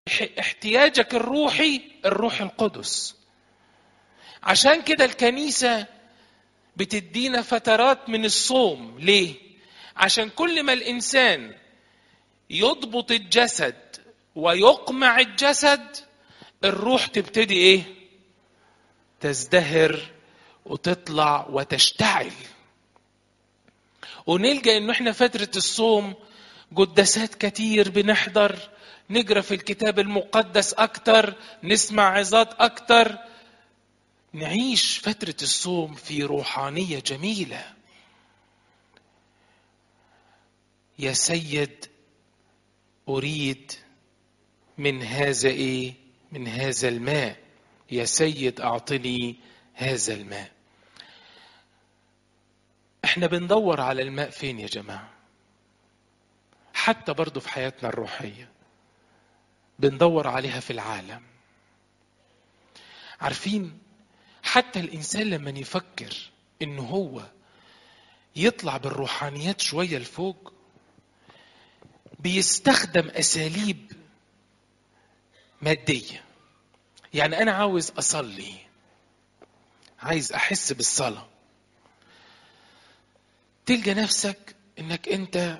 احتياجك الروحي الروح القدس عشان كده الكنيسة بتدينا فترات من الصوم ليه؟ عشان كل ما الإنسان يضبط الجسد ويقمع الجسد الروح تبتدي ايه؟ تزدهر وتطلع وتشتعل ونلجأ انه احنا فترة الصوم قداسات كتير بنحضر نقرا في الكتاب المقدس اكتر نسمع عظات اكتر نعيش فترة الصوم في روحانية جميلة يا سيد أريد من هذا إيه؟ من هذا الماء يا سيد أعطني هذا الماء احنا بندور على الماء فين يا جماعة حتى برضو في حياتنا الروحية بندور عليها في العالم عارفين حتى الإنسان لما يفكر إنه هو يطلع بالروحانيات شوية لفوق بيستخدم أساليب مادية يعني أنا عاوز أصلي عايز أحس بالصلاة تلقى نفسك إنك أنت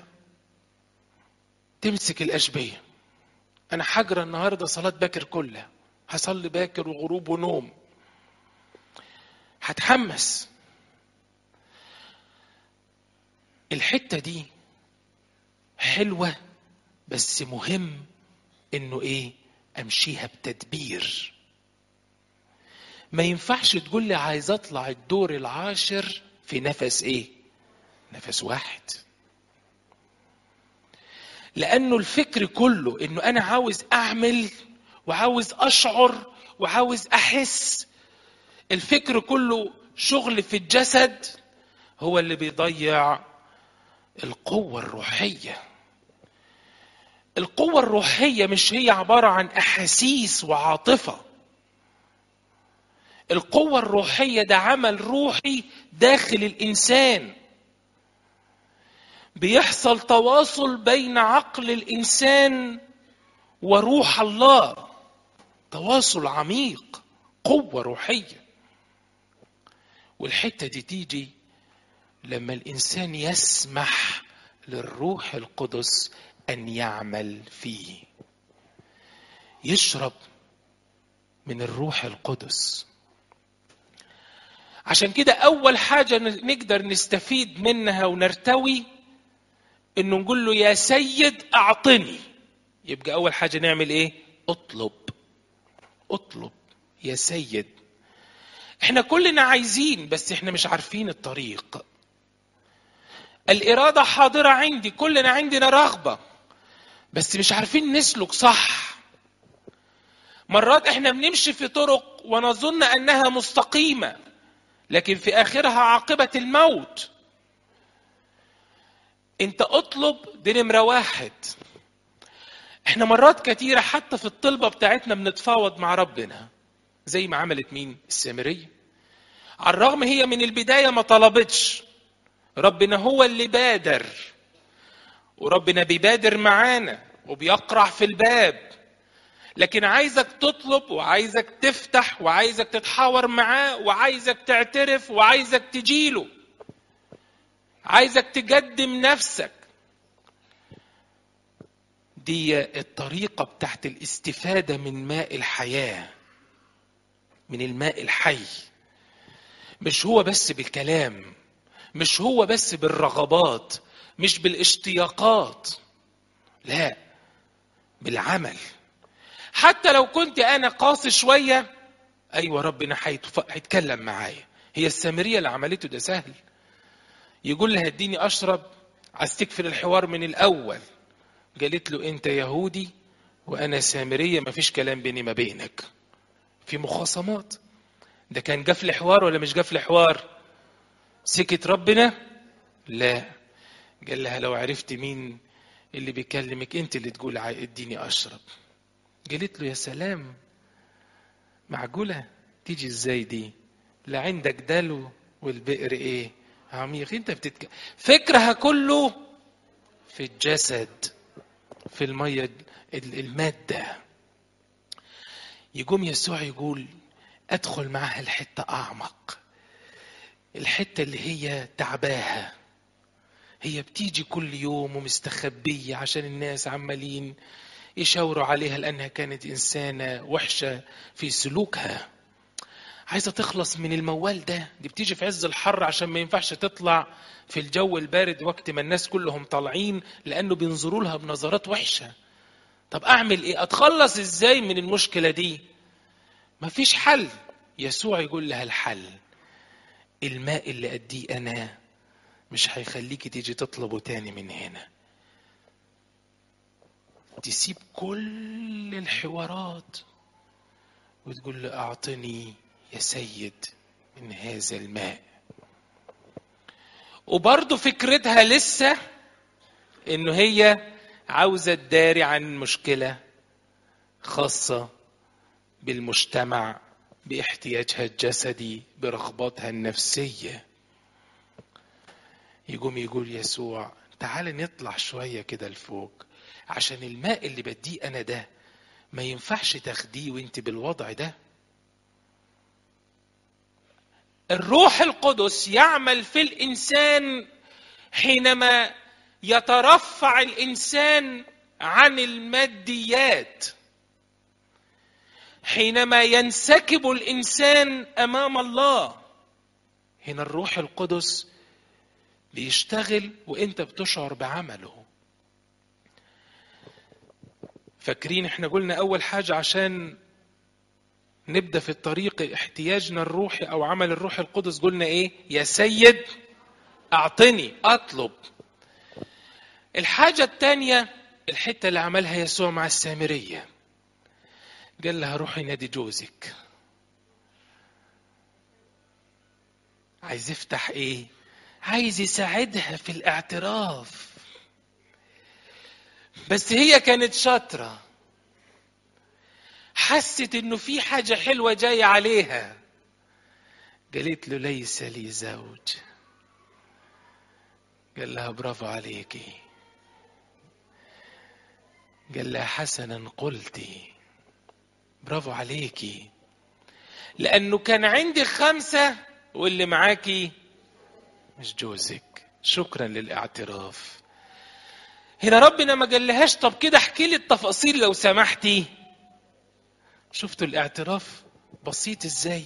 تمسك الأشبية أنا حجرة النهاردة صلاة باكر كلها هصلي باكر وغروب ونوم هتحمس الحتة دي حلوة بس مهم انه ايه امشيها بتدبير ما ينفعش تقول لي عايز اطلع الدور العاشر في نفس ايه نفس واحد لانه الفكر كله انه انا عاوز اعمل وعاوز اشعر وعاوز احس الفكر كله شغل في الجسد هو اللي بيضيع القوة الروحية القوة الروحية مش هي عبارة عن أحاسيس وعاطفة القوة الروحية ده عمل روحي داخل الإنسان بيحصل تواصل بين عقل الإنسان وروح الله تواصل عميق قوة روحية والحتة دي تيجي لما الإنسان يسمح للروح القدس أن يعمل فيه يشرب من الروح القدس عشان كده أول حاجة نقدر نستفيد منها ونرتوي إنه نقول له يا سيد أعطني يبقى أول حاجة نعمل إيه؟ اطلب اطلب يا سيد احنا كلنا عايزين بس احنا مش عارفين الطريق الإرادة حاضرة عندي كلنا عندنا رغبة بس مش عارفين نسلك صح مرات احنا بنمشي في طرق ونظن أنها مستقيمة لكن في آخرها عاقبة الموت انت اطلب دي نمرة واحد احنا مرات كتيرة حتى في الطلبة بتاعتنا بنتفاوض مع ربنا زي ما عملت مين السامرية على الرغم هي من البداية ما طلبتش ربنا هو اللي بادر وربنا بيبادر معانا وبيقرع في الباب لكن عايزك تطلب وعايزك تفتح وعايزك تتحاور معاه وعايزك تعترف وعايزك تجيله عايزك تقدم نفسك دي الطريقة بتاعت الاستفادة من ماء الحياة من الماء الحي مش هو بس بالكلام مش هو بس بالرغبات مش بالاشتياقات لا بالعمل حتى لو كنت انا قاسي شويه ايوه ربنا هيتكلم معايا هي السامريه اللي عملته ده سهل يقول لها اديني اشرب عايز تكفل الحوار من الاول قالت له انت يهودي وانا سامريه مفيش كلام بيني ما بينك في مخاصمات ده كان جفل حوار ولا مش جفل حوار سكت ربنا لا قال لها لو عرفت مين اللي بيكلمك انت اللي تقول اديني اشرب قالت له يا سلام معقولة تيجي ازاي دي لا عندك دلو والبئر ايه عميق انت بتتك... فكرها كله في الجسد في المية المادة يقوم يسوع يقول ادخل معها الحته اعمق الحته اللي هي تعباها هي بتيجي كل يوم ومستخبيه عشان الناس عمالين يشاوروا عليها لانها كانت انسانه وحشه في سلوكها عايزه تخلص من الموال ده دي بتيجي في عز الحر عشان ما ينفعش تطلع في الجو البارد وقت ما الناس كلهم طالعين لانه بينظروا لها بنظرات وحشه طب اعمل ايه اتخلص ازاي من المشكله دي مفيش حل يسوع يقول لها الحل الماء اللي اديه انا مش هيخليكي تيجي تطلبه تاني من هنا تسيب كل الحوارات وتقول له اعطني يا سيد من هذا الماء وبرضه فكرتها لسه انه هي عاوزه تداري عن مشكله خاصه بالمجتمع باحتياجها الجسدي برغباتها النفسيه يقوم يقول يسوع تعال نطلع شويه كده لفوق عشان الماء اللي بديه انا ده ما ينفعش تاخديه وانت بالوضع ده الروح القدس يعمل في الانسان حينما يترفع الانسان عن الماديات حينما ينسكب الانسان امام الله هنا الروح القدس بيشتغل وانت بتشعر بعمله فاكرين احنا قلنا اول حاجه عشان نبدا في الطريق احتياجنا الروحي او عمل الروح القدس قلنا ايه يا سيد اعطني اطلب الحاجه الثانيه الحته اللي عملها يسوع مع السامريه قال لها روحي نادي جوزك عايز يفتح ايه عايز يساعدها في الاعتراف بس هي كانت شاطره حست انه في حاجه حلوه جايه عليها قالت له ليس لي زوج قال لها برافو عليكي قال لها حسنا قلتي برافو عليكي لانه كان عندي خمسه واللي معاكي مش جوزك شكرا للاعتراف هنا ربنا ما قالهاش طب كده احكي لي التفاصيل لو سمحتي شفتوا الاعتراف بسيط ازاي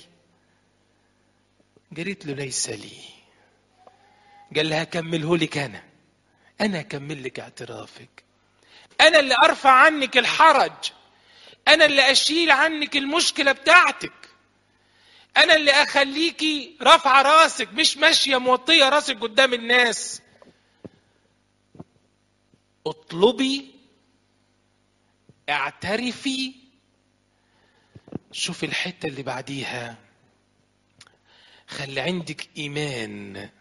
قالت له ليس لي قال لها كمله لك انا انا اكمل لك اعترافك انا اللي ارفع عنك الحرج انا اللي اشيل عنك المشكله بتاعتك انا اللي اخليكي رافعه راسك مش ماشيه موطيه راسك قدام الناس اطلبي اعترفي شوف الحته اللي بعديها خلي عندك ايمان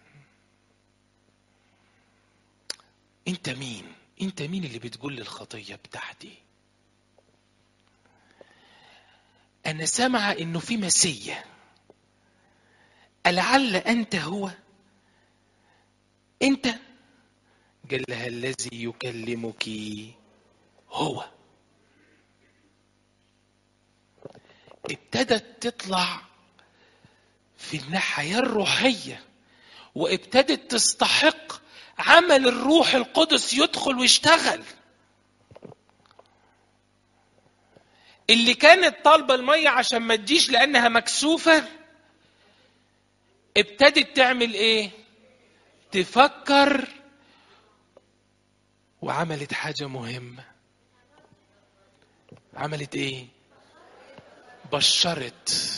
انت مين انت مين اللي بتقول لي الخطيه بتاعتي انا سامعه انه في مسيا ألعل أنت هو أنت قال لها الذي يكلمك هو ابتدت تطلع في الناحية الروحية وابتدت تستحق عمل الروح القدس يدخل ويشتغل اللي كانت طالبة المية عشان ما تجيش لأنها مكسوفة ابتدت تعمل ايه تفكر وعملت حاجه مهمه عملت ايه بشرت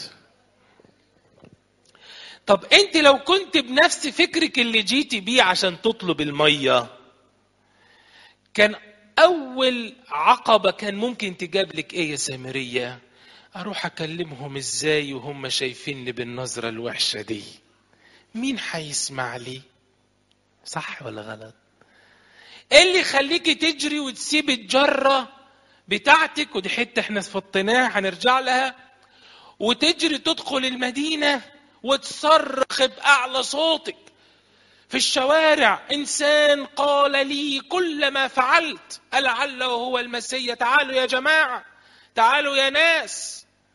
طب انت لو كنت بنفس فكرك اللي جيتي بيه عشان تطلب الميه كان اول عقبه كان ممكن تجاب لك ايه يا سامريه اروح اكلمهم ازاي وهم شايفيني بالنظره الوحشه دي مين هيسمع لي صح ولا غلط ايه اللي يخليكي تجري وتسيب الجره بتاعتك ودي حته احنا فطيناها هنرجع لها وتجري تدخل المدينه وتصرخ باعلى صوتك في الشوارع انسان قال لي كل ما فعلت لعله هو المسيا تعالوا يا جماعه تعالوا يا ناس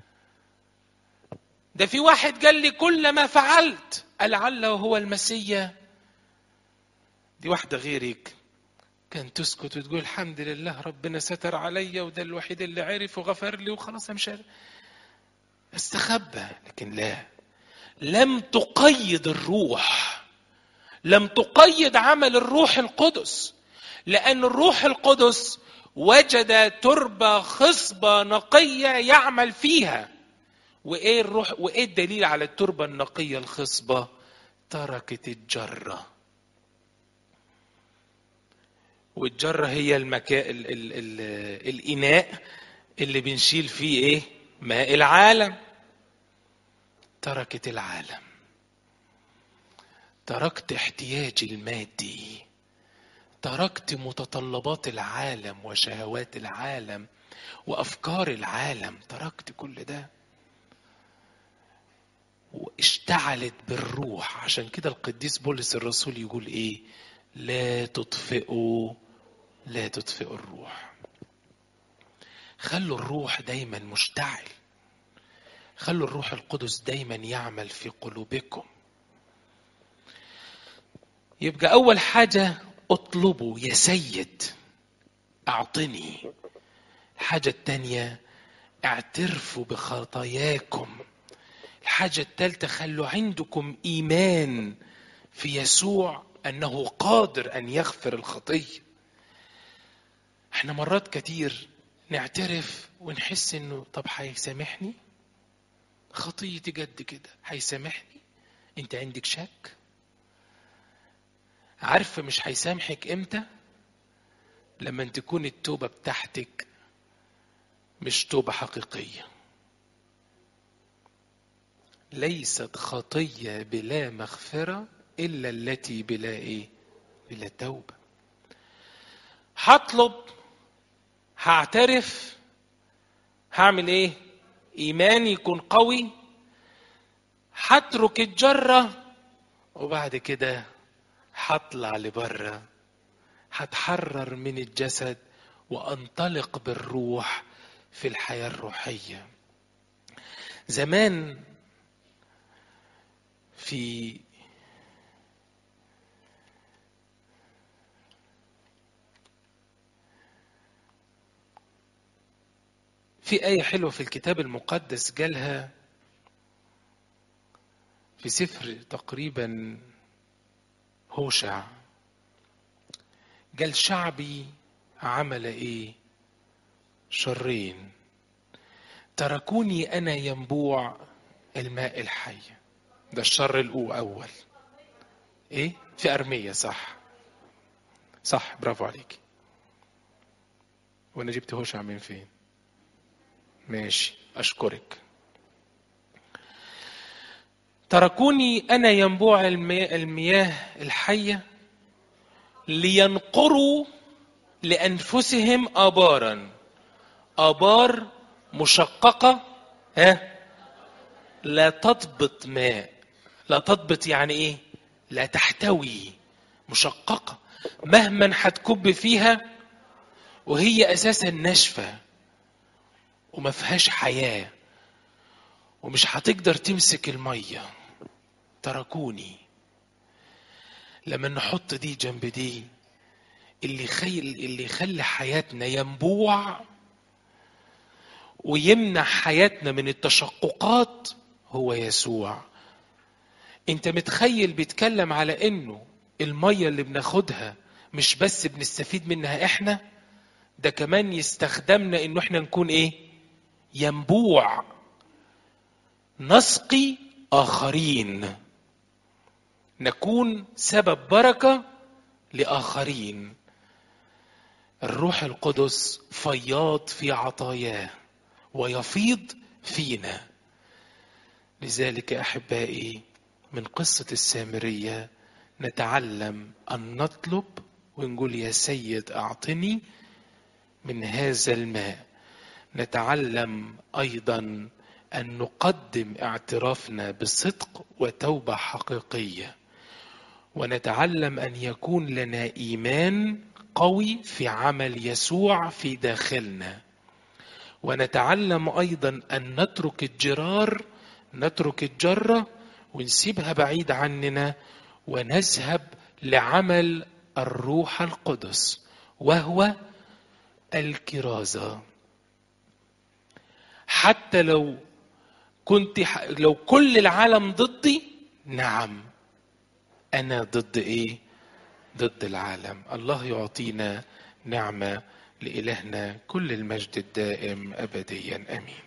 ده في واحد قال لي كل ما فعلت لعله هو المسيا دي واحدة غيرك كان تسكت وتقول الحمد لله ربنا ستر عليا وده الوحيد اللي عرف وغفر لي وخلاص مش عارف استخبى لكن لا لم تقيد الروح لم تقيد عمل الروح القدس لأن الروح القدس وجد تربة خصبة نقية يعمل فيها وإيه الروح وإيه الدليل على التربة النقية الخصبة تركت الجرة والجرة هي المكا... ال... ال... ال... الإناء اللي بنشيل فيه إيه ماء العالم تركت العالم تركت احتياجي المادي تركت متطلبات العالم وشهوات العالم وافكار العالم تركت كل ده واشتعلت بالروح عشان كده القديس بولس الرسول يقول ايه لا تطفئوا لا تطفئوا الروح خلوا الروح دايما مشتعل خلوا الروح القدس دايما يعمل في قلوبكم يبقى اول حاجه اطلبوا يا سيد اعطني الحاجه الثانيه اعترفوا بخطاياكم الحاجه الثالثه خلوا عندكم ايمان في يسوع انه قادر ان يغفر الخطيه احنا مرات كتير نعترف ونحس انه طب هيسامحني خطيتي جد كده هيسامحني انت عندك شك عارفه مش هيسامحك امتى لما تكون التوبه بتاعتك مش توبه حقيقيه ليست خطيه بلا مغفره الا التي بلا ايه بلا توبه هطلب هعترف هعمل ايه ايماني يكون قوي هترك الجره وبعد كده هطلع لبره هتحرر من الجسد وانطلق بالروح في الحياه الروحيه زمان في في آية حلوة في الكتاب المقدس جالها في سفر تقريبا هوشع قال شعبي عمل ايه شرين تركوني انا ينبوع الماء الحي ده الشر الاول ايه في ارميه صح صح برافو عليك وانا جبت هوشع من فين ماشي اشكرك تركوني انا ينبوع المياه الحيه لينقروا لانفسهم ابارا ابار مشققه ها لا تضبط ماء لا تضبط يعني ايه لا تحتوي مشققه مهما هتكب فيها وهي اساسا ناشفه وما فيهاش حياه ومش هتقدر تمسك الميه تركوني لما نحط دي جنب دي اللي يخيل اللي يخلي حياتنا ينبوع ويمنع حياتنا من التشققات هو يسوع انت متخيل بيتكلم على انه الميه اللي بناخدها مش بس بنستفيد منها احنا ده كمان يستخدمنا انه احنا نكون ايه ينبوع نسقي اخرين نكون سبب بركه لاخرين الروح القدس فياض في عطاياه ويفيض فينا لذلك احبائي من قصه السامريه نتعلم ان نطلب ونقول يا سيد اعطني من هذا الماء نتعلم ايضا ان نقدم اعترافنا بصدق وتوبه حقيقيه ونتعلم ان يكون لنا ايمان قوي في عمل يسوع في داخلنا ونتعلم ايضا ان نترك الجرار نترك الجرة ونسيبها بعيد عننا ونذهب لعمل الروح القدس وهو الكرازة حتى لو كنت لو كل العالم ضدي نعم أنا ضد إيه؟ ضد العالم الله يعطينا نعمة لإلهنا كل المجد الدائم أبديا آمين